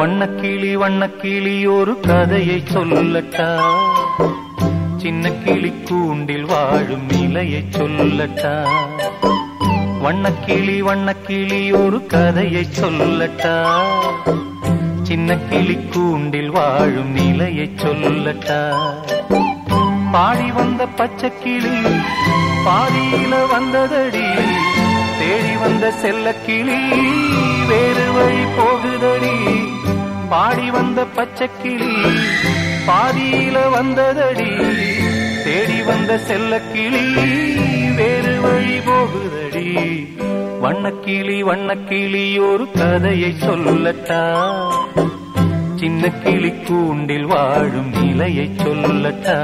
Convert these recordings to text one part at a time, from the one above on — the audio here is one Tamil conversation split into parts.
வண்ணக்கிளி வண்ணக்கிளி ஒரு கதையை சொல்லட்டா சின்ன கிளி கூண்டில் வாழும் நிலையை சொல்லட்டா வண்ணக்கிளி வண்ணக்கிளி ஒரு கதையை சொல்லட்டா சின்ன கிளி கூண்டில் வாழும் நிலையை சொல்லட்டா பாடி வந்த பச்சை கிளி பாதியில வந்ததடி தேடி வந்த செல்ல கிளி வேறு வழி போகுதடி பாடி வந்த பச்சை கிளி பாதியில வந்ததடி தேடி வந்த செல்ல கிளி வேறு வழி போகுதடி வண்ணக்கிளி வண்ணக்கிளி ஒரு கதையை சொல்லட்டா சின்ன கிளி கூண்டில் வாழும் நிலையை சொல்லட்டா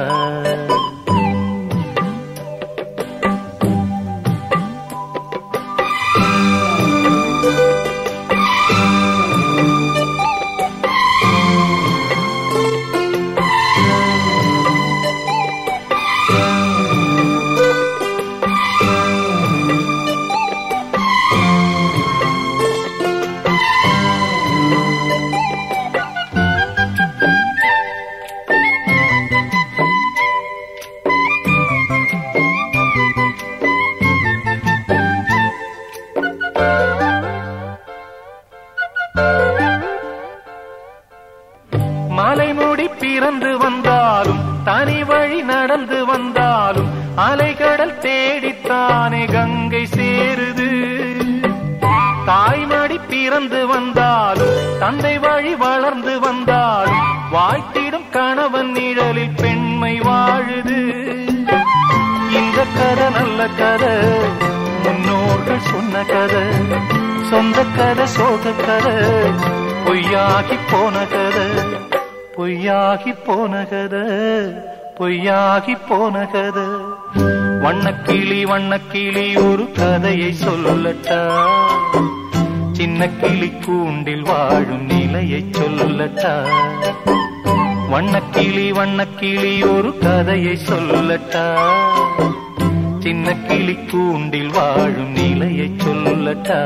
மலை மூடி பிறந்து வந்தாலும் தனி வழி நடந்து வந்தாலும் அலைகடல் தேடித்தானே கங்கை சேருது தாய்மடி பிறந்து வந்தாலும் தந்தை வழி வளர்ந்து வந்தாலும் வாழ்த்திடும் கணவன் நிழலில் பெண்மை வாழுது இந்த கதை நல்ல கதை முன்னோர்கள் சொன்ன கதை சொந்த கதை சோக கதை பொய்யாகி போன கதை பொய்யாகி போன கதை பொய்யாகி போன கதை வண்ணக்கிளி வண்ணக்கிளி ஒரு கதையை சொல்லட்டா சின்ன கிளி கூண்டில் வாழும் நிலையை சொல்லட்டா வண்ணக்கிளி வண்ணக்கிளி ஒரு கதையை சொல்லட்டா சின்ன கிளி கூண்டில் வாழும் நிலையை சொல்லட்டா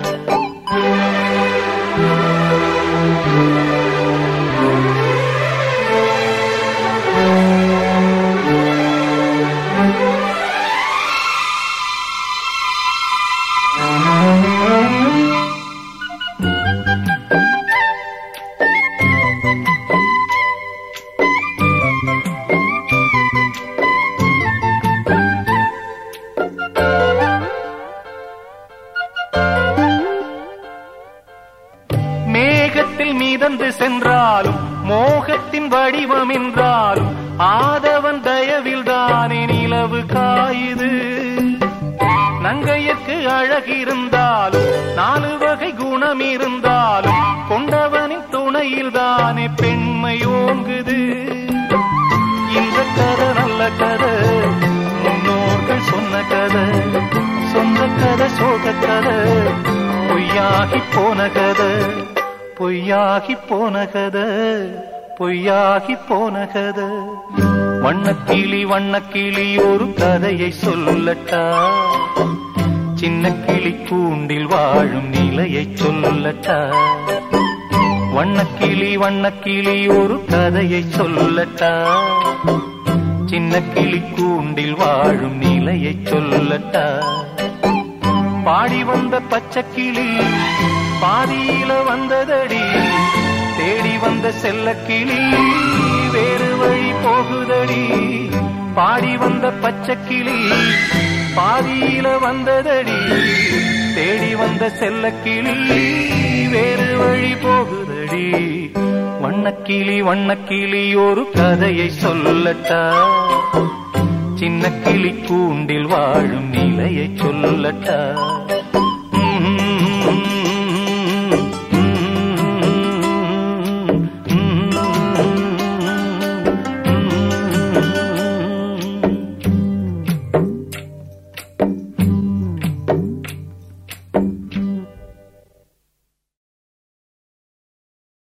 மேகத்தில் மிதந்து சென்றாலும் மோகத்தின் வடிவம் என்றாலும் ஆதவன் தயவில் தானே நிலவு காயுது நங்கையற்கு அழகிருந்தாலும் நாலு வகை குணம் இருந்தாலும் கொண்டவனின் துணையில் தானே பெண்மை ஓங்குது இந்த கதை நல்ல கதை முன்னோர்கள் சொன்ன கதை சொந்த கதை சோக கதை பொய்யாகி போன கதை பொய்யாகி போன கதை பொய்யாகி போன கதை வண்ணக்கிளி வண்ணக்கிளி ஒரு கதையை சொல்லட்டா சின்ன கிளி கூண்டில் வாழும் நிலையை சொல்லட்டா வண்ணக்கிளி வண்ணக்கிளி ஒரு கதையை சொல்லட்டா சின்ன கிளி கூண்டில் வாழும் நிலையை சொல்லட்டா பாடி வந்த பச்சை கிளி பாதியில வந்ததடி தேடி வந்த செல்ல கிளி வேறு வழி போகுதடி பாடி வந்த பச்சை கிளி பாதியில வந்ததடி தேடி வந்த செல்ல கிளி வேறு வழி போகுதடி வண்ணக்கிளி வண்ணக்கிளி ஒரு கதையை சொல்லட்டா சின்ன கிளி கூண்டில் வாழும் நிலையை சொல்லட்டா